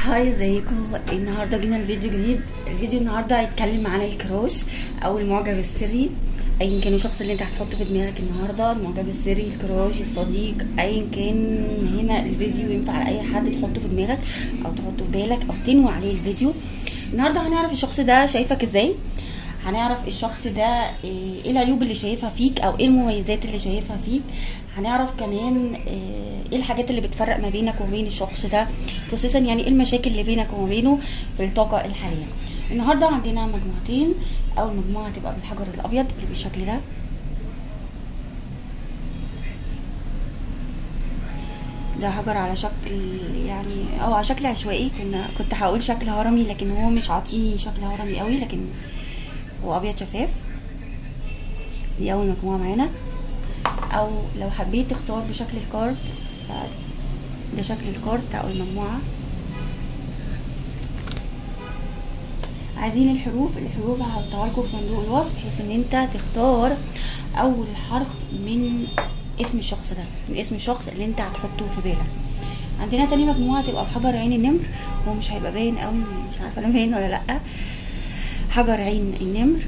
هاي ازيكم النهارده جينا الفيديو جديد الفيديو النهارده هيتكلم عن الكروش او المعجب السري ايا كان الشخص اللي انت هتحطه في دماغك النهارده المعجب السري الكروش الصديق ايا كان هنا الفيديو ينفع على اي حد تحطه في دماغك او تحطه في بالك او تنوي عليه الفيديو النهارده هنعرف الشخص ده شايفك ازاي هنعرف الشخص ده ايه العيوب اللي شايفها فيك او ايه المميزات اللي شايفها فيك هنعرف كمان ايه الحاجات اللي بتفرق ما بينك وبين الشخص ده خصوصا يعني ايه المشاكل اللي بينك وما بينه في الطاقه الحاليه النهارده عندنا مجموعتين اول مجموعه هتبقى بالحجر الابيض اللي بالشكل ده ده حجر على شكل يعني او على شكل عشوائي كنا كنت هقول شكل هرمي لكن هو مش عاطيني شكل هرمي قوي لكن هو ابيض شفاف دي اول مجموعه معانا او لو حبيت تختار بشكل الكارت ده شكل الكارت او المجموعه عايزين الحروف الحروف هحطها لكم في صندوق الوصف بحيث ان انت تختار اول حرف من اسم الشخص ده من اسم الشخص اللي انت هتحطه في بالك عندنا تاني مجموعه تبقى بحجر عين النمر هو مش هيبقى باين قوي مش عارفه انا باين ولا لا حجر عين النمر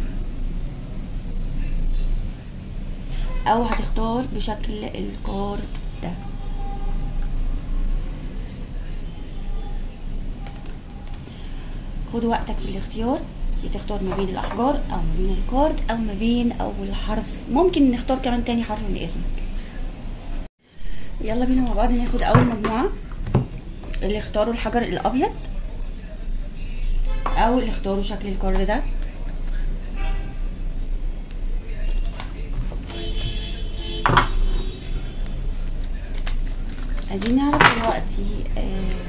او هتختار بشكل الكارد ده خد وقتك في الاختيار تختار ما بين الاحجار او ما بين الكارد او ما بين اول حرف ممكن نختار كمان تاني حرف من اسمك يلا بينا مع بعض ناخد اول مجموعه اللي اختاروا الحجر الابيض او اللي اختاروا شكل الكارد ده عايزين نعرف دلوقتي آه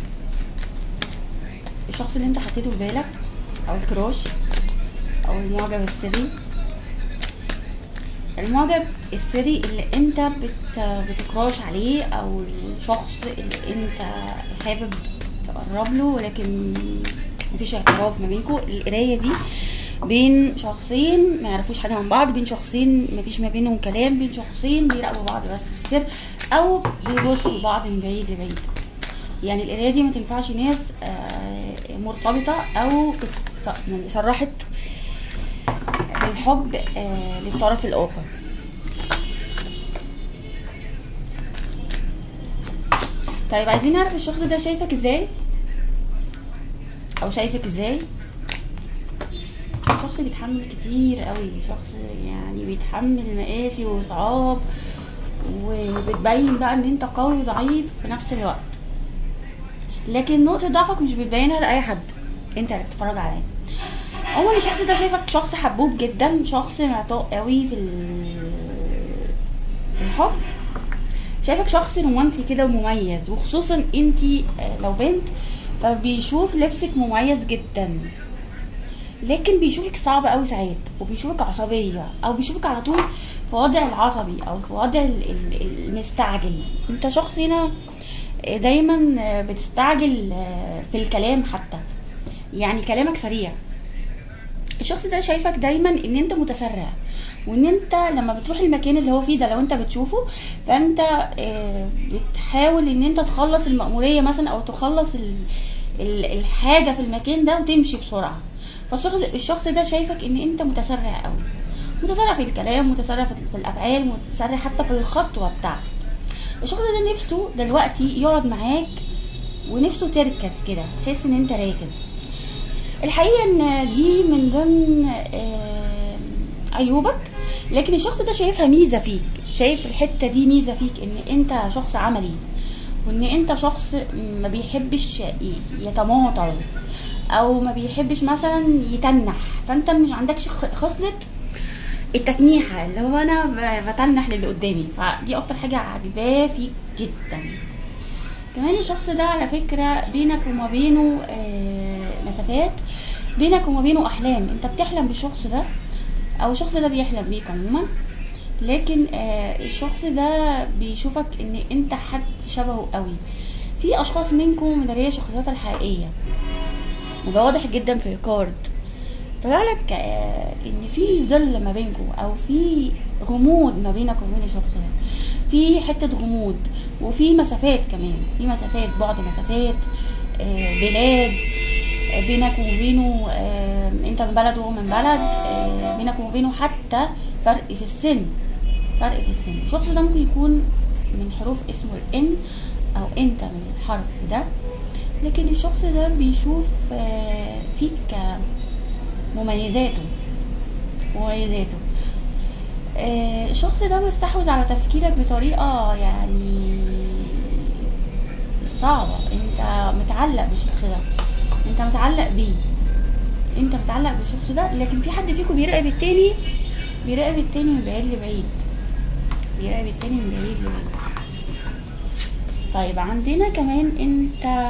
الشخص اللي انت حطيته في بالك او الكروش او المعجب السري المعجب السري اللي انت بت بتكراش عليه او الشخص اللي انت حابب تقرب له ولكن مفيش اعتراف ما بينكم القرايه دي بين شخصين ما يعرفوش حاجه عن بعض بين شخصين مفيش ما بينهم كلام بين شخصين بيراقبوا بعض بس في السر او بيبصوا لبعض من بعيد لبعيد يعني القرايه دي ما تنفعش ناس مرتبطه او يعني صرحت بالحب للطرف الاخر طيب عايزين نعرف الشخص ده شايفك ازاي او شايفك ازاي شخص بيتحمل كتير قوي شخص يعني بيتحمل مقاسي وصعاب وبتبين بقى ان انت قوي وضعيف في نفس الوقت لكن نقطة ضعفك مش بتبينها لأي حد انت اللي بتتفرج عليه عموما الشخص ده شايفك شخص حبوب جدا شخص معطاء قوي في في الحب شايفك شخص رومانسي كده ومميز وخصوصا انت لو بنت فبيشوف لبسك مميز جدا لكن بيشوفك صعب قوي ساعات وبيشوفك عصبيه او بيشوفك على طول في وضع العصبي او في وضع المستعجل انت شخص هنا دايما بتستعجل في الكلام حتى يعني كلامك سريع الشخص ده شايفك دايما ان انت متسرع وان انت لما بتروح المكان اللي هو فيه ده لو انت بتشوفه فانت بتحاول ان انت تخلص المأمورية مثلا او تخلص الحاجة في المكان ده وتمشي بسرعة فالشخص الشخص ده شايفك ان انت متسرع قوي متسرع في الكلام متسرع في الافعال متسرع حتى في الخطوة بتاعتك الشخص ده نفسه دلوقتي يقعد معاك ونفسه تركز كده تحس ان انت راكز الحقيقه ان دي من ضمن عيوبك لكن الشخص ده شايفها ميزه فيك شايف الحته دي ميزه فيك ان انت شخص عملي وان انت شخص ما بيحبش يتماطل او ما بيحبش مثلا يتنح فانت مش عندكش خصله التتنيحه اللي هو انا بتنح للي قدامي فدي اكتر حاجه عجباه فيك جدا كمان الشخص ده على فكره بينك وما بينه مسافات بينك وما بينه احلام انت بتحلم بالشخص ده او الشخص ده بيحلم بيك عموما لكن الشخص ده بيشوفك ان انت حد شبهه قوي في اشخاص منكم مداريه شخصياتها الحقيقيه وده واضح جدا في الكارد طلع لك ان في ظل ما بينكم او في غموض ما بينك وبين الشخص ده في حته غموض وفي مسافات كمان في مسافات بعد مسافات آه، بلاد آه، بينك وبينه آه، انت من بلد وهو من بلد آه، بينك وبينه حتى فرق في السن فرق في السن الشخص ده ممكن يكون من حروف اسمه الان او انت من الحرف ده لكن الشخص ده بيشوف آه، فيك آه، مميزاته مميزاته آه، الشخص ده مستحوذ على تفكيرك بطريقة يعني صعبة انت متعلق بالشخص ده انت متعلق بيه انت متعلق بالشخص ده لكن في حد فيكم بيراقب التاني بيراقب التاني من بعيد لبعيد بيراقب التاني من بعيد لبعيد طيب عندنا كمان انت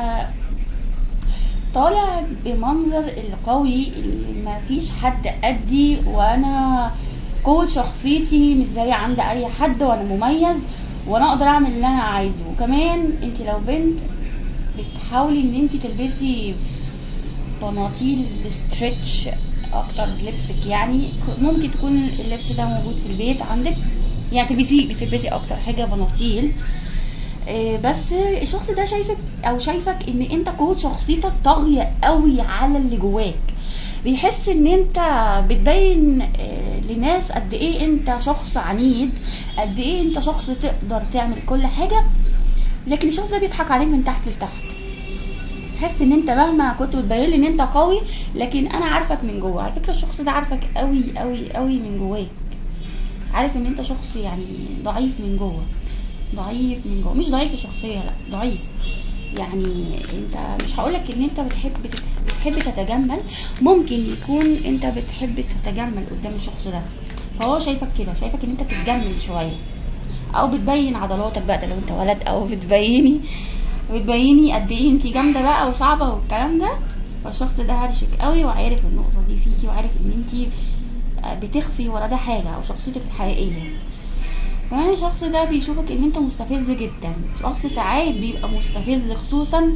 طالع بمنظر القوي اللي ما فيش حد قدي وانا قوة شخصيتي مش زي عند اي حد وانا مميز وانا اقدر اعمل اللي انا عايزه وكمان انت لو بنت بتحاولي ان انت تلبسي بناطيل ستريتش اكتر لبسك يعني ممكن تكون اللبس ده موجود في البيت عندك يعني تلبسي بتلبسي اكتر حاجه بناطيل آه، بس الشخص ده شايفك او شايفك ان انت قوه شخصيتك طاغيه قوي على اللي جواك بيحس ان انت بتبين آه، لناس قد ايه انت شخص عنيد قد ايه انت شخص تقدر تعمل كل حاجه لكن الشخص ده بيضحك عليك من تحت لتحت حس ان انت مهما كنت بتبين لي ان انت قوي لكن انا عارفك من جوه على فكره الشخص ده عارفك قوي قوي قوي من جواك عارف ان انت شخص يعني ضعيف من جوه ضعيف من جوه مش ضعيف الشخصيه لا ضعيف يعني انت مش هقولك ان انت بتحب بتحب تتجمل ممكن يكون انت بتحب تتجمل قدام الشخص ده فهو شايفك كده شايفك ان انت بتتجمل شويه او بتبين عضلاتك بقى ده لو انت ولد او بتبيني بتبيني قد ايه انت جامده بقى وصعبه والكلام ده فالشخص ده هرشك قوي وعارف النقطه دي فيكي وعارف ان انت بتخفي ورا ده حاجه او شخصيتك الحقيقيه كمان الشخص ده بيشوفك ان انت مستفز جدا شخص ساعات بيبقى مستفز خصوصا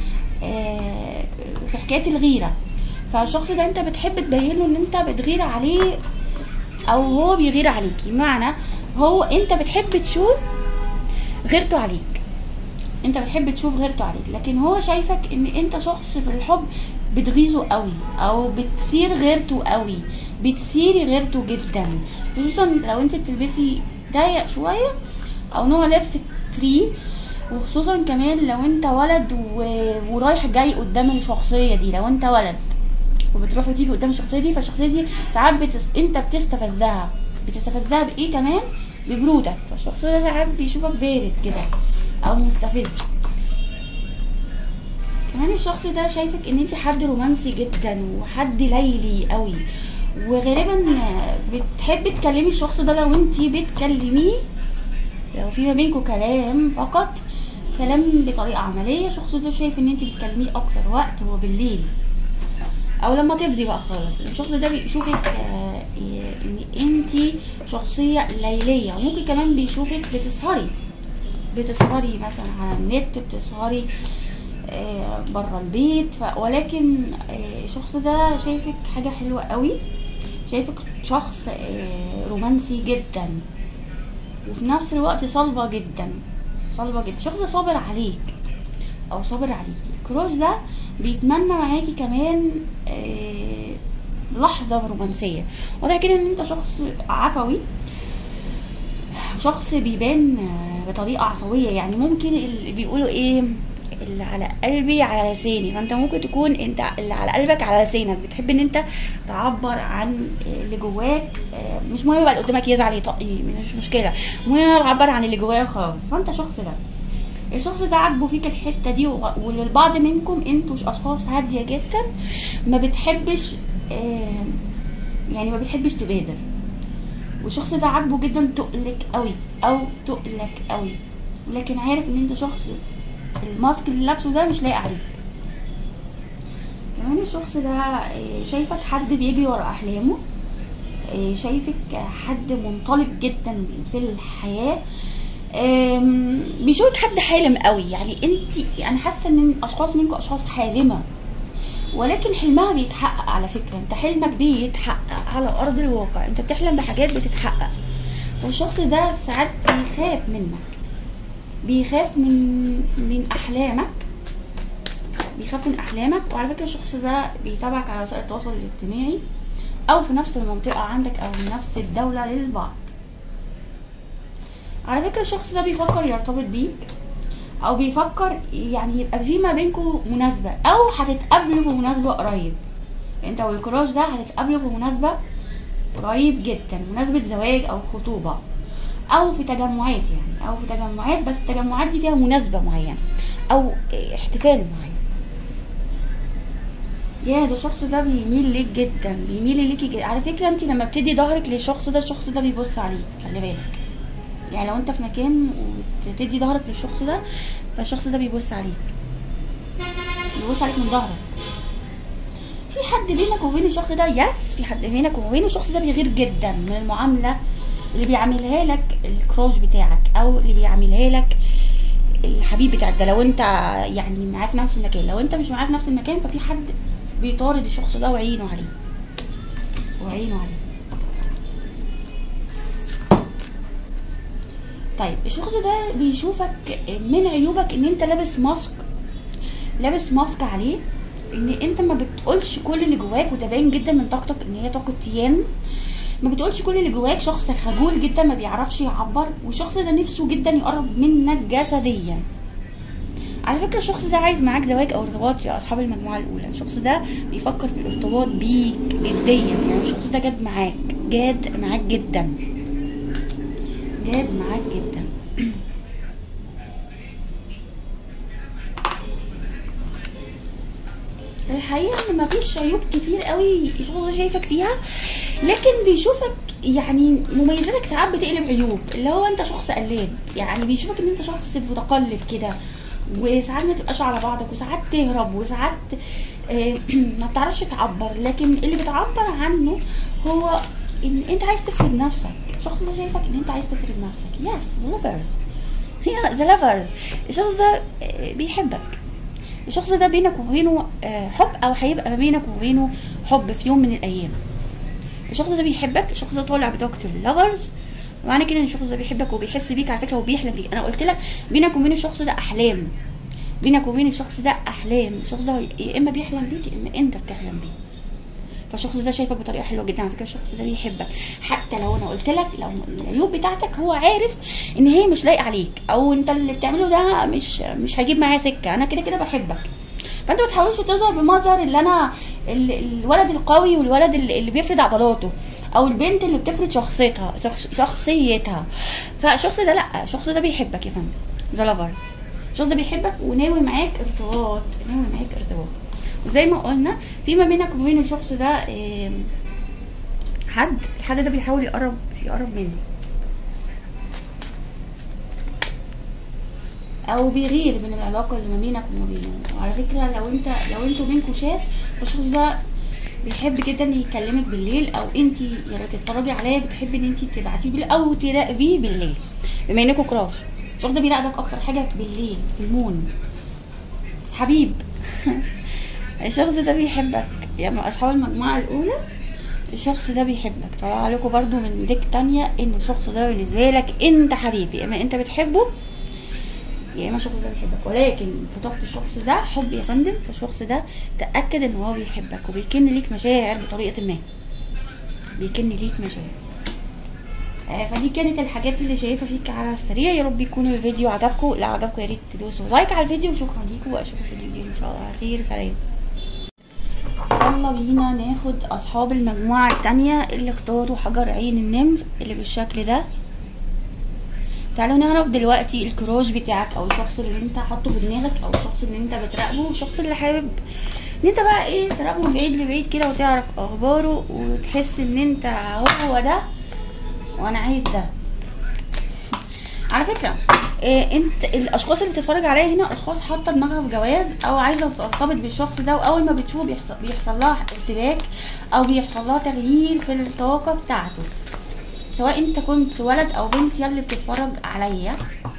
آه، في حكايه الغيره فالشخص ده انت بتحب تبين له ان انت بتغير عليه او هو بيغير عليكي معنى هو انت بتحب تشوف غيرته عليك انت بتحب تشوف غيرته عليك لكن هو شايفك ان انت شخص في الحب بتغيظه قوي او بتثير غيرته قوي بتثيري غيرته جدا خصوصا لو انت بتلبسي ضيق شويه او نوع لبسك فري وخصوصا كمان لو انت ولد و... ورايح جاي قدام الشخصيه دي لو انت ولد وبتروح وتيجي قدام الشخصيه دي فالشخصيه دي ساعات بتس... انت بتستفزها بتستفزها بايه كمان ببرودك فالشخص ده ساعات بيشوفك بارد كده او مستفز كمان الشخص ده شايفك ان انت حد رومانسي جدا وحد ليلي قوي وغالبا بتحبي تكلمي الشخص ده لو انت بتكلميه لو في ما بينكم كلام فقط كلام بطريقه عمليه الشخص ده شايف ان انت بتكلميه اكتر وقت هو بالليل او لما تفضي بقى خالص الشخص ده بيشوفك آه، ان انت شخصيه ليليه وممكن كمان بيشوفك بتسهري بتسهري مثلا على النت بتسهري بره البيت ف... ولكن آه، الشخص ده شايفك حاجه حلوه قوي شايفك شخص آه، رومانسي جدا وفي نفس الوقت صلبه جدا صلبه جدا شخص صابر عليك او صابر عليك الكروش ده بيتمنى معاكي كمان آه، لحظه رومانسيه وده كده ان انت شخص عفوي شخص بيبان آه، بطريقه عفويه يعني ممكن اللي بيقولوا ايه اللي على قلبي على لساني فانت ممكن تكون انت اللي على قلبك على لسانك بتحب ان انت تعبر عن اللي جواك آه، مش مهم بقى اللي قدامك يزعل يطقي مش مشكله المهم انا بعبر عن اللي جوايا خالص فانت شخص ده الشخص ده عاجبه فيك الحته دي و- وللبعض منكم انتوا اشخاص هاديه جدا ما بتحبش آه، يعني ما بتحبش تبادر والشخص ده عاجبه جدا تقلك قوي او تقلك قوي لكن عارف ان انت شخص الماسك اللي لابسه ده مش لايق عليك كمان الشخص ده آه، شايفك حد بيجري ورا احلامه آه، شايفك حد منطلق جدا في الحياه آم، بيشوفك حد حالم قوي يعني انت يعني حاسه ان اشخاص منكم اشخاص حالمه ولكن حلمها بيتحقق على فكره انت حلمك بيتحقق على ارض الواقع انت بتحلم بحاجات بتتحقق فالشخص ده ساعات بيخاف منك بيخاف من من احلامك بيخاف من احلامك وعلى فكره الشخص ده بيتابعك على وسائل التواصل الاجتماعي او في نفس المنطقه عندك او من نفس الدوله للبعض على فكره الشخص ده بيفكر يرتبط بيك او بيفكر يعني يبقى في ما بينكم مناسبه او هتتقابلوا في مناسبه قريب انت والكراش ده هتتقابلوا في مناسبه قريب جدا مناسبه زواج او خطوبه او في تجمعات يعني او في تجمعات بس التجمعات دي فيها مناسبه معينه او احتفال معين يا ده الشخص ده بيميل ليك جدا بيميل ليكي جدا على فكره انت لما بتدي ظهرك للشخص ده الشخص ده بيبص عليك خلي بالك يعني لو انت في مكان وتدي ظهرك للشخص ده فالشخص ده بيبص عليك بيبص عليك من ظهرك في حد بينك وبين الشخص ده يس في حد بينك وبين الشخص ده بيغير جدا من المعامله اللي بيعملها لك الكروش بتاعك او اللي بيعملها لك الحبيب بتاعك ده لو انت يعني معاه في نفس المكان لو انت مش معاه في نفس المكان ففي حد بيطارد الشخص ده وعينه عليه وعينه عليه طيب الشخص ده بيشوفك من عيوبك ان انت لابس ماسك لابس ماسك عليه ان انت ما بتقولش كل اللي جواك وده باين جدا من طاقتك ان هي طاقه تيان ما بتقولش كل اللي جواك شخص خجول جدا ما بيعرفش يعبر والشخص ده نفسه جدا يقرب منك جسديا على فكره الشخص ده عايز معاك زواج او ارتباط يا اصحاب المجموعه الاولى الشخص ده بيفكر في الارتباط بيك جديا يعني الشخص ده جاد معاك جاد معاك جدا جاد معاك جدا الحقيقه ان مفيش عيوب كتير قوي الشخص ده شايفك فيها لكن بيشوفك يعني مميزاتك ساعات بتقلب عيوب اللي هو انت شخص قلاب يعني بيشوفك ان انت شخص متقلب كده وساعات ما تبقاش على بعضك وساعات تهرب وساعات آه ما بتعرفش تعبر لكن اللي بتعبر عنه هو ان انت عايز تفرض نفسك الشخص ده شايفك ان انت عايز تفرض نفسك يس لافرز هي ذا لافرز الشخص ده آه بيحبك الشخص ده بينك وبينه آه حب او هيبقى ما بينك وبينه حب في يوم من الايام الشخص ده بيحبك الشخص ده طالع بطاقه اللافرز معنى كده ان الشخص ده بيحبك وبيحس بيك على فكره وبيحلم بيك انا قلت لك بينك وبين الشخص ده احلام بينك وبين الشخص ده احلام الشخص ده يا اما بيحلم بيك يا اما انت بتحلم بيه فالشخص ده شايفك بطريقه حلوه جدا على فكره الشخص ده بيحبك حتى لو انا قلت لك لو العيوب بتاعتك هو عارف ان هي مش لايقه عليك او انت اللي بتعمله ده مش مش هجيب معايا سكه انا كده كده بحبك فانت ما تحاولش تظهر بمظهر اللي انا الولد القوي والولد اللي بيفرد عضلاته او البنت اللي بتفرد شخصيتها شخصيتها فالشخص ده لا الشخص ده بيحبك يا فندم ذا لافر الشخص ده بيحبك وناوي معاك ارتباط ناوي معاك ارتباط وزي ما قلنا في ما بينك وبين الشخص ده حد الحد ده بيحاول يقرب يقرب منك او بيغير من العلاقه اللي ما بينك وما بينه وعلى فكره لو انت لو انتوا بينكوا شات فالشخص ده بيحب جدا يكلمك بالليل او انت يعني بتتفرجي عليه بتحبي ان انت تبعتيه بالليل او تراقبيه بالليل بما انكوا كراش الشخص ده بيراقبك اكتر حاجه بالليل في المون حبيب الشخص ده بيحبك يعني اصحاب المجموعه الاولى الشخص ده بيحبك طلع عليكم برضو من ديك تانية ان الشخص ده بالنسبه لك انت حبيبي اما انت بتحبه يا اما الشخص ده بيحبك ولكن في طاقه الشخص ده حب يا فندم فالشخص ده تاكد ان هو بيحبك وبيكن ليك مشاعر بطريقه ما بيكن ليك مشاعر آه فدي كانت الحاجات اللي شايفها فيك على السريع يا رب يكون الفيديو عجبكم لو عجبكم يا ريت تدوسوا لايك على الفيديو وشكرا ليكم واشوفكم في الفيديو ان شاء الله على خير سلام يلا بينا ناخد اصحاب المجموعه التانية اللي اختاروا حجر عين النمر اللي بالشكل ده تعالوا نعرف دلوقتي الكراش بتاعك او الشخص اللي انت حاطه في دماغك او الشخص اللي انت بتراقبه والشخص اللي حابب ان انت بقى ايه تراقبه من بعيد لبعيد كده وتعرف اخباره وتحس ان انت هو ده وانا عايز ده على فكره إيه انت الاشخاص اللي بتتفرج عليا هنا اشخاص حاطه دماغها في جواز او عايزه ترتبط بالشخص ده واول ما بتشوفه بيحصل بيحصل لها ارتباك او بيحصل لها تغيير في الطاقه بتاعته سواء انت كنت ولد او بنت يلي بتتفرج عليا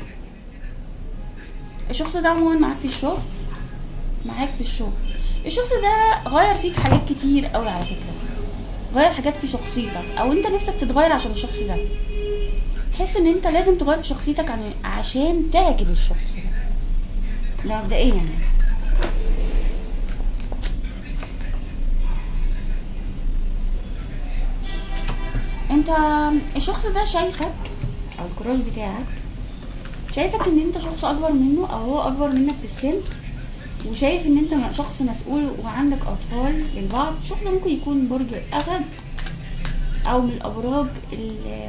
الشخص ده عموما معاك في الشغل معاك في الشغل الشخص ده غير فيك حاجات كتير قوي على فكره غير حاجات في شخصيتك او انت نفسك تتغير عشان الشخص ده حس ان انت لازم تغير في شخصيتك عشان تعجب الشخص ده ده مبدئيا يعني انت الشخص ده شايفك او الكراش بتاعك شايفك ان انت شخص اكبر منه او هو اكبر منك في السن وشايف ان انت شخص مسؤول وعندك اطفال للبعض الشخص ده ممكن يكون برج الاسد او من الابراج ال-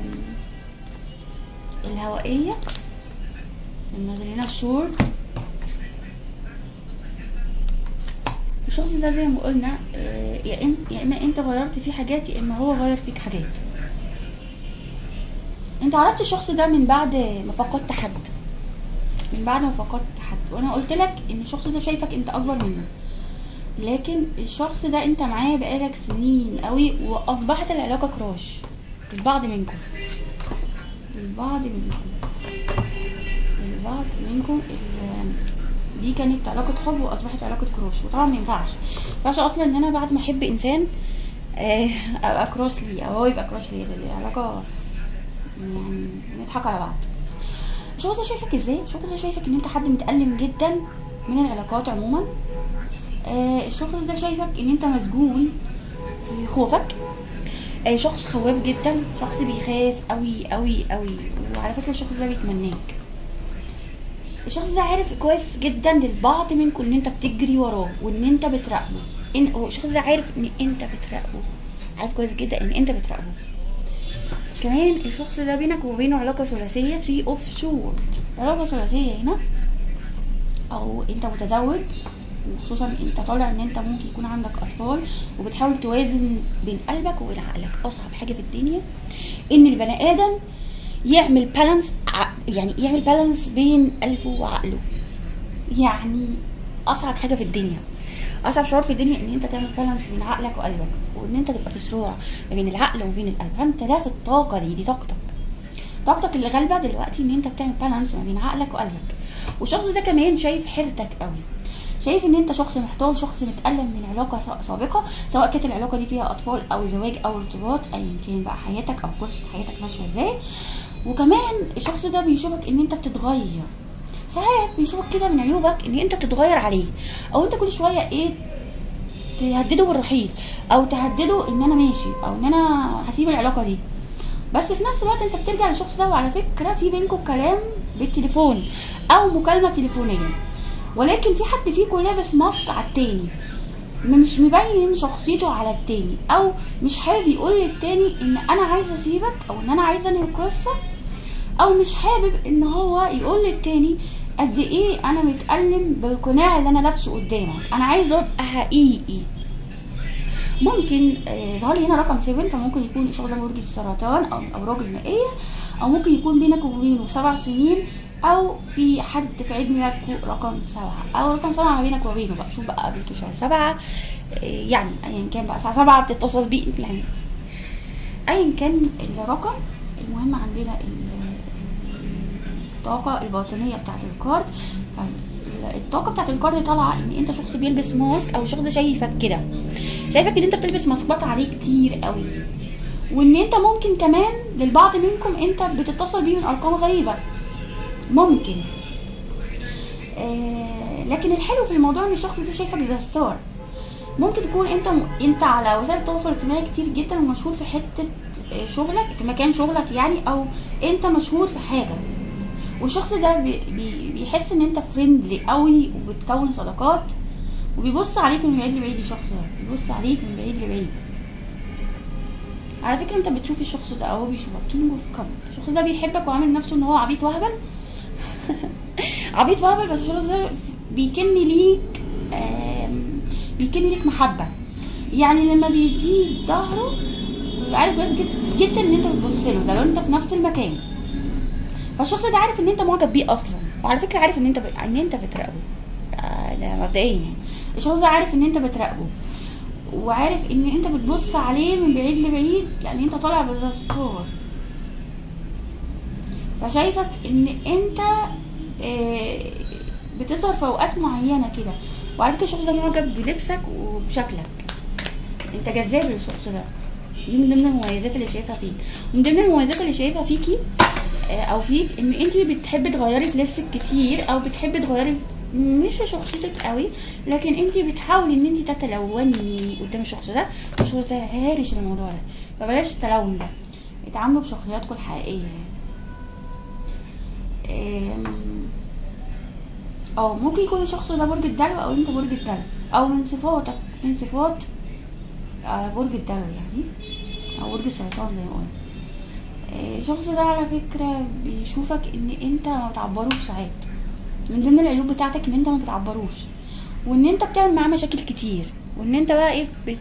الهوائيه نازل لنا الشور الشخص ده زي ما قلنا آه، يا إن- يا اما انت غيرت فيه حاجات يا اما هو غير فيك حاجات انت عرفت الشخص ده من بعد ما فقدت حد من بعد ما فقدت حد وانا قلت لك ان الشخص ده شايفك انت اكبر منه لكن الشخص ده انت معاه بقالك سنين قوي واصبحت العلاقه كراش للبعض منكم للبعض منكم للبعض منكم ال- دي كانت علاقة حب واصبحت علاقة كروش وطبعا ما ينفعش ما ينفعش اصلا ان انا بعد ما احب انسان آه، ابقى كروش ليه او هو يبقى كروش ليه دي علاقة يعني نضحك على بعض الشخص ده شايفك ازاي الشخص ده شايفك ان انت حد متألم جدا من العلاقات عموما آه الشخص ده شايفك ان انت مسجون في خوفك آه شخص خواف جدا شخص بيخاف قوي قوي قوي وعلى فكره الشخص ده بيتمناك الشخص ده عارف كويس جدا للبعض منكم ان انت بتجري وراه وان انت بتراقبه ان هو الشخص ده عارف ان انت بتراقبه عارف كويس جدا ان انت بتراقبه كمان الشخص ده بينك وبينه علاقه ثلاثيه 3 اوف شور علاقه ثلاثيه هنا او انت متزوج وخصوصا انت طالع ان انت ممكن يكون عندك اطفال وبتحاول توازن بين قلبك وبين عقلك اصعب حاجه في الدنيا ان البني ادم يعمل بالانس يعني يعمل بالانس بين قلبه وعقله يعني اصعب حاجه في الدنيا اصعب شعور في الدنيا ان انت تعمل بالانس بين عقلك وقلبك وان انت تبقى في صراع ما بين العقل وبين القلب فانت ده في الطاقه دي دي طاقتك طاقتك اللي غالبه دلوقتي ان انت بتعمل بالانس ما بين عقلك وقلبك والشخص ده كمان شايف حيرتك قوي شايف ان انت شخص محتار شخص متألم من علاقة سا- سابقة سواء كانت العلاقة دي فيها اطفال او زواج او ارتباط ايا كان بقى حياتك او قصة حياتك ماشية ازاي وكمان الشخص ده بيشوفك ان انت بتتغير ساعات بيشوفك كده من عيوبك ان انت بتتغير عليه او انت كل شوية ايه تهدده بالرحيل او تهدده ان انا ماشي او ان انا هسيب العلاقة دي بس في نفس الوقت انت بترجع للشخص ده وعلى فكرة في بينكم كلام بالتليفون او مكالمة تليفونية ولكن في حد فيكم لابس ماسك على التاني مش مبين شخصيته على التاني او مش حابب يقول للتاني ان انا عايز اسيبك او ان انا عايز انهي القصه او مش حابب ان هو يقول للتاني قد ايه انا متألم بالقناع اللي انا لابسه قدامك انا عايز ابقى حقيقي ممكن آه، ظهر لي هنا رقم 7 فممكن يكون الشخص ده برج السرطان او من الابراج المائيه او ممكن يكون بينك وبينه سبع سنين او في حد في عيد ميلادكم رقم سبعة او رقم سبعة ما بينك وبينه بقى شوف بقى قابلته شهر سبعة آه، يعني ايا كان بقى الساعة سبعة بتتصل بيه يعني ايا كان الرقم المهم عندنا ال- الطاقة الباطنية بتاعت الكارد فالطاقة بتاعت الكارد طالعة ان انت شخص بيلبس ماسك او شخص شايفك كده شايفك ان انت بتلبس ماسكات عليه كتير قوي وان انت ممكن كمان للبعض منكم انت بتتصل بيه من ارقام غريبة ممكن آه لكن الحلو في الموضوع ان الشخص ده شايفك زي ستار ممكن تكون انت انت على وسائل التواصل الاجتماعي كتير جدا ومشهور في حته آه، شغلك في مكان شغلك يعني او انت مشهور في حاجه والشخص ده بي بي بيحس ان انت فريندلي قوي وبتكون صداقات وبيبص عليك من بعيد لبعيد الشخص ده بيبص عليك من بعيد لبعيد على فكره انت بتشوف الشخص ده او هو بيشوفك كينج اوف كاب الشخص ده بيحبك وعامل نفسه ان هو عبيط وهبل عبيط وهبل بس الشخص ده بيكن ليك آم، بيكن ليك محبه يعني لما بيديك ظهره بيبقى عارف كويس جدا جدا ان انت بتبص له ده لو انت في نفس المكان فالشخص ده عارف ان انت معجب بيه اصلا وعلى فكره عارف ان انت ب... ان انت بتراقبه آه، ده مبدئيا يعني الشخص ده عارف ان انت بتراقبه وعارف ان انت بتبص عليه من بعيد لبعيد يعني انت طالع بذا ستار فشايفك ان انت آه، بتظهر في اوقات معينه كده وعلى فكره الشخص ده معجب بلبسك وبشكلك انت جذاب للشخص ده دي من ضمن المميزات اللي شايفها فيك ومن ضمن المميزات اللي شايفها فيكي آه، او فيك ان انت بتحبي تغيري في لبسك كتير او بتحبي تغيري مش في شخصيتك قوي لكن انت بتحاولي ان انت تتلوني قدام الشخص ده الشخص ده هارش الموضوع ده فبلاش التلون ده اتعاملوا بشخصياتكم الحقيقيه آم، اه ممكن يكون الشخص ده برج الدلو او انت برج الدلو او من صفاتك من صفات آه، برج الدلو يعني او برج السرطان زي ما قلنا آه، الشخص ده على فكرة بيشوفك ان انت ما بتعبروش ساعات من ضمن العيوب بتاعتك ان انت ما بتعبروش وان انت بتعمل معاه مشاكل كتير وان انت بقى ايه بت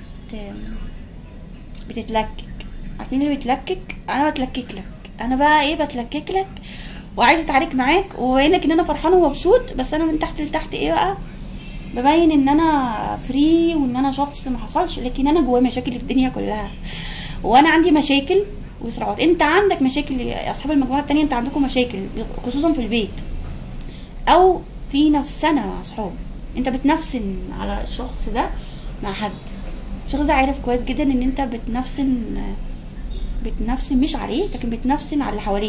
بتتلكك عارفين اللي بيتلكك انا بتلكك لك انا بقى ايه بتلكك لك وعايزه اتعارك معاك وباينك ان انا فرحان ومبسوط بس انا من تحت لتحت ايه بقى ببين ان انا فري وان انا شخص ما حصلش لكن انا جوايا مشاكل الدنيا كلها وانا عندي مشاكل وصراعات انت عندك مشاكل يا اصحاب المجموعه التانية انت عندكم مشاكل خصوصا في البيت او في نفسنا مع اصحاب انت بتنفسن على الشخص ده مع حد الشخص ده عارف كويس جدا ان انت بتنفسن بتنفسن مش عليه لكن بتنفسن على اللي حواليه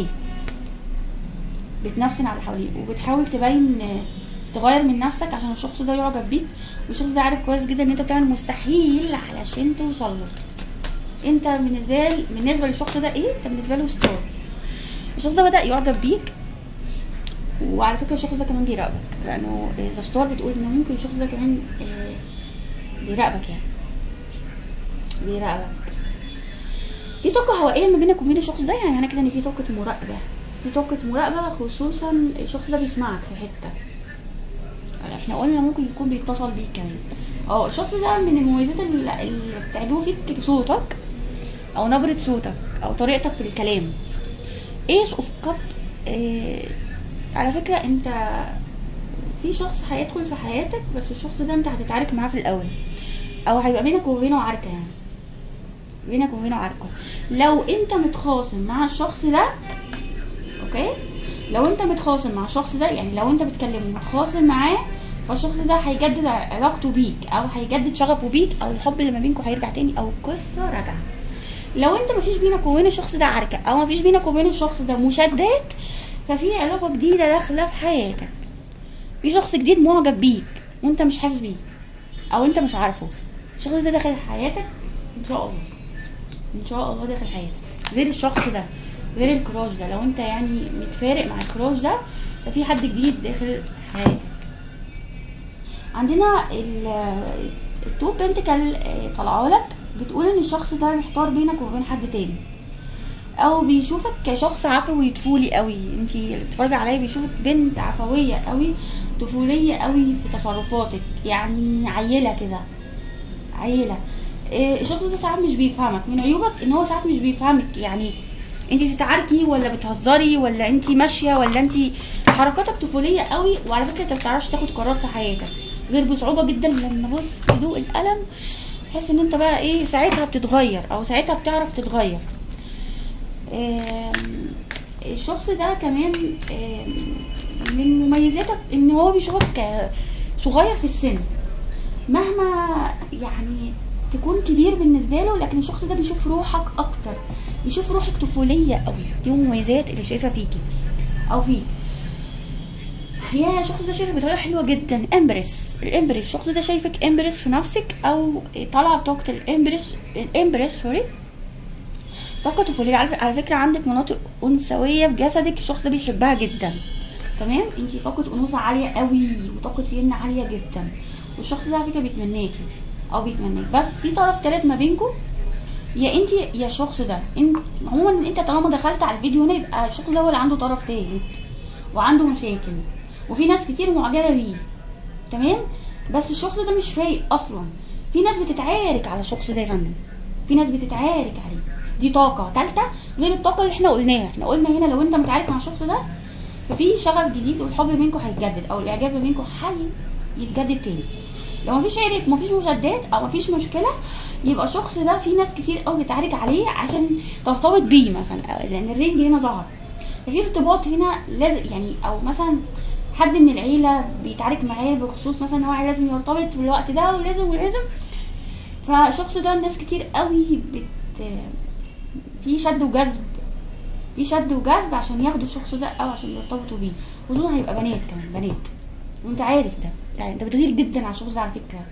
بتنفسن على اللي حواليه وبتحاول تبين تغير من نفسك عشان الشخص ده يعجب بيك والشخص ده عارف كويس جدا ان انت بتعمل مستحيل علشان توصل له انت بالنسبه ل... بالنسبه للشخص ده ايه انت بالنسبه له ستار الشخص ده بدا يعجب بيك وعلى فكره الشخص ده كمان بيراقبك لانه ذا ستار بتقول ان ممكن الشخص ده كمان آه، بيراقبك يعني بيراقبك في طاقه هوائيه ما بينك وبين الشخص ده يعني معنى كده ان في طاقه مراقبه في طاقه مراقبه خصوصا الشخص ده بيسمعك في حته يعني احنا قلنا ممكن يكون بيتصل بيك كمان اه الشخص ده من المميزات اللي اللي بتعجبه فيك صوتك او نبرة صوتك او طريقتك في الكلام ايس اوف كاب إيه على فكرة انت في شخص هيدخل في حياتك بس الشخص ده انت هتتعارك معاه في الاول او هيبقى بينك وبينه عركة يعني بينك وبينه عركة لو انت متخاصم مع الشخص ده اوكي لو انت متخاصم مع الشخص ده يعني لو انت بتكلمه متخاصم معاه فالشخص ده هيجدد علاقته بيك او هيجدد شغفه بيك او الحب اللي ما بينكم هيرجع تاني او القصه راجعه لو انت مفيش بينك وبين الشخص ده عركه او مفيش بينك وبين الشخص ده مشادات ففي علاقه جديده داخله في حياتك في شخص جديد معجب بيك وانت مش حاسس بيه او انت مش عارفه الشخص ده داخل حياتك ان شاء الله ان شاء الله داخل حياتك غير الشخص ده غير الكراش ده لو انت يعني متفارق مع الكراش ده ففي حد جديد داخل حياتك عندنا ال- التو بنتكل طالعه لك بتقول ان الشخص ده محتار بينك وبين حد تاني او بيشوفك كشخص عفوي طفولي قوي انت اللي بتتفرجي عليا بيشوفك بنت عفويه قوي طفوليه قوي في تصرفاتك يعني عيله كده عيله إيه، الشخص ده ساعات مش بيفهمك من عيوبك ان هو ساعات مش بيفهمك يعني انت تتعاركي ولا بتهزري ولا انت ماشيه ولا انت حركاتك طفوليه قوي وعلى فكره انت ما بتعرفش تاخد قرار في حياتك غير بصعوبه جدا لما بص تدوق الالم تحس ان انت بقى ايه ساعتها بتتغير او ساعتها بتعرف تتغير آم، الشخص ده كمان آم، من مميزاتك ان هو بيشوفك صغير في السن مهما يعني تكون كبير بالنسبه له لكن الشخص ده بيشوف روحك اكتر بيشوف روحك طفوليه قوي دي مميزات اللي شايفها فيكي او فيك يا الشخص ده شايفك بطريقه حلوه جدا امبرس الامبرس الشخص ده شايفك امبرس في نفسك او طالعه طاقه الامبرس الامبرس سوري طاقه طفوليه على على فكره عندك مناطق انثويه في جسدك الشخص ده بيحبها جدا تمام انت طاقه انوثه عاليه قوي وطاقه ين عاليه جدا والشخص ده على فكره بيتمناكي او بيتمناك بس في طرف تالت ما بينكم يا انت يا الشخص ده انت عموما انت طالما دخلت على الفيديو هنا يبقى الشخص ده هو اللي عنده طرف تالت وعنده مشاكل وفي ناس كتير معجبه بيه تمام بس الشخص ده مش فايق اصلا في ناس بتتعارك على الشخص ده يا فندم في ناس بتتعارك عليه دي طاقه تالته غير الطاقه اللي احنا قلناها احنا قلنا هنا لو انت متعارك مع الشخص ده ففي شغف جديد والحب بينكم هيتجدد او الاعجاب بينكم هيتجدد تاني لو مفيش عرق مفيش مشادات او مفيش مشكله يبقى الشخص ده في ناس كتير قوي بتعارك عليه عشان ترتبط بيه مثلا أو- لان الرينج هنا ظهر ففي ارتباط هنا لازم يعني او مثلا حد من العيله بيتعارك معاه بخصوص مثلا ان هو لازم يرتبط في الوقت ده ولازم ولازم فالشخص ده ناس كتير قوي بت في شد وجذب في شد وجذب عشان ياخدوا الشخص ده او عشان يرتبطوا بيه خصوصا هيبقى بنات كمان بنات وانت عارف ده ده انت بتغير جدا على الشخص ده على فكره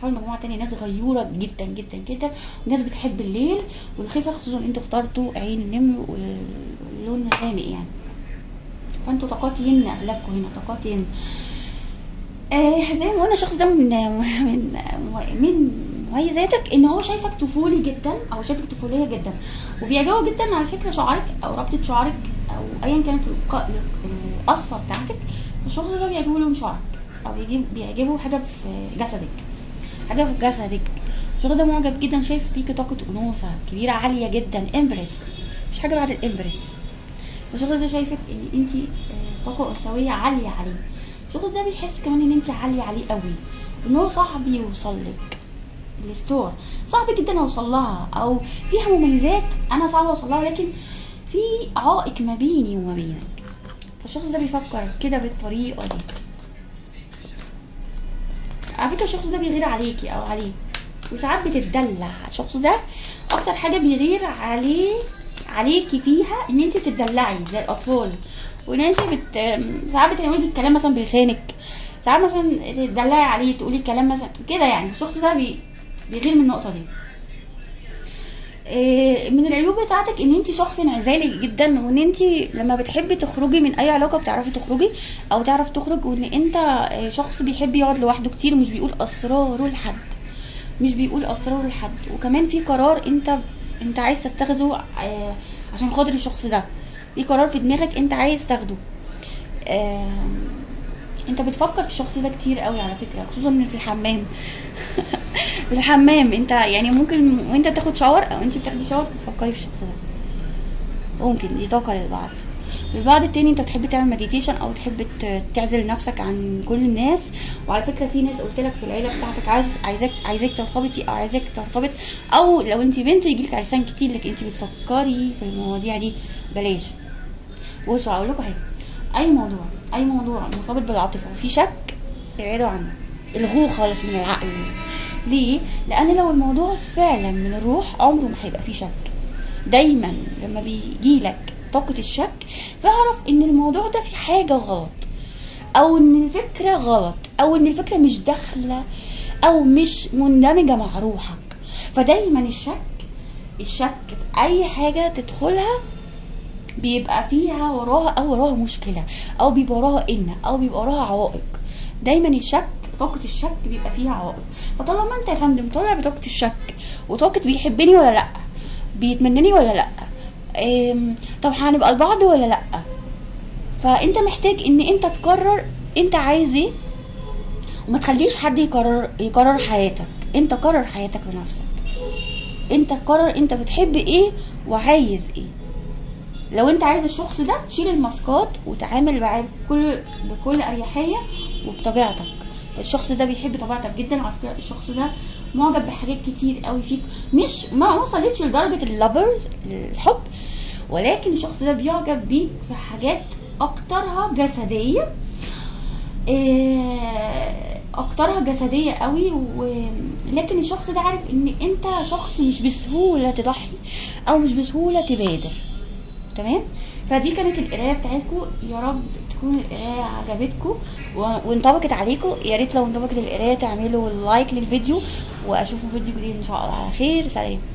تحاول مجموعه تانية ناس غيوره جدا جدا جدا وناس بتحب الليل والخفه خصوصا ان انتوا اخترتوا عين النمر واللون الغامق يعني فانتوا طاقات ين اغلبكم هنا طاقات ين آه زي ما قلنا الشخص ده من من من مميزاتك ان هو شايفك طفولي جدا او شايفك طفوليه جدا وبيعجبه جدا على فكره شعرك او ربطه شعرك او ايا كانت الق- القصه بتاعتك فالشخص ده بيعجبه لون شعرك او بيجيب بيعجبه حاجه في جسدك حاجه في جسدك الشخص ده معجب جدا شايف فيك طاقه انوثه كبيره عاليه جدا امبرس مش حاجه بعد الامبرس الشخص ده شايفك ان انت طاقه انثويه عاليه عليه الشخص ده بيحس كمان ان انت عاليه عليه قوي ان هو صعب يوصل لك الستور صعب جدا اوصل لها او فيها مميزات انا صعب اوصل لها لكن في عائق ما بيني وما بينك فالشخص ده بيفكر كده بالطريقه دي على فكره الشخص ده بيغير عليكي او عليه وساعات بتتدلع الشخص ده اكتر حاجه بيغير عليه عليكي فيها ان انت بتدلعي زي الاطفال وان انت بت ساعات بتعملي الكلام مثلا بلسانك ساعات مثلا تدلعي عليه تقولي الكلام مثلا كده يعني الشخص ده بي... بيغير من النقطه دي إيه، من العيوب بتاعتك ان انت شخص انعزالي جدا وان انت لما بتحبي تخرجي من اي علاقه بتعرفي تخرجي او تعرف تخرج وان انت آه، شخص بيحب يقعد لوحده كتير مش بيقول اسراره لحد مش بيقول اسراره لحد وكمان في قرار انت انت عايز تتخذه آه، عشان خاطر الشخص ده في قرار في دماغك انت عايز تاخده آم، انت بتفكر في الشخص ده كتير قوي على فكره خصوصا من في الحمام في الحمام انت يعني ممكن وانت بتاخد شاور او انت بتاخدي شاور تفكري في الشخص ده ممكن دي طاقه للبعض البعض التاني انت بتحب تعمل مديتيشن او تحب ت- تعزل نفسك عن كل الناس وعلى فكره في ناس قلت لك في العيله بتاعتك عايز عايزاك عايزاك ترتبطي او عايزاك ترتبط او لو انت بنت يجيلك عرسان كتير لكن انت بتفكري في المواضيع دي بلاش بصوا هقول لكم حاجه اي موضوع اي موضوع مرتبط بالعاطفه وفي شك ابعدوا عنه الغوه خالص من العقل ليه لان لو الموضوع فعلا من الروح عمره ما هيبقى فيه شك دايما لما بيجي لك طاقه الشك فاعرف ان الموضوع ده في حاجه غلط او ان الفكره غلط او ان الفكره مش داخله او مش مندمجه مع روحك فدايما الشك الشك في اي حاجه تدخلها بيبقى فيها وراها او وراها مشكله او بيبقى وراها ان او بيبقى وراها عوائق دايما الشك طاقة الشك بيبقى فيها عوائق فطالما انت يا فندم طالع بطاقة الشك وطاقة بيحبني ولا لا بيتمنني ولا لا ام، طب هنبقى لبعض ولا لا فانت محتاج ان انت تقرر انت عايز ايه وما تخليش حد يقرر يقرر حياتك انت قرر حياتك بنفسك انت قرر انت بتحب ايه وعايز ايه لو انت عايز الشخص ده شيل الماسكات وتعامل معاه بكل بكل اريحيه وبطبيعتك الشخص ده بيحب طبيعتك جدا على فكره الشخص ده معجب بحاجات كتير قوي فيك مش ما وصلتش لدرجه اللافرز الحب ولكن الشخص ده بيعجب بيك في حاجات اكترها جسديه إيه، اكترها جسديه قوي و... لكن الشخص ده عارف ان انت شخص مش بسهوله تضحي او مش بسهوله تبادر تمام فدي كانت القرايه بتاعتكم يا رب تكون القرايه عجبتكم و- وانطبقت عليكم يا ريت لو انطبقت القرايه تعملوا لايك للفيديو واشوفوا فيديو جديد ان شاء الله على خير سلام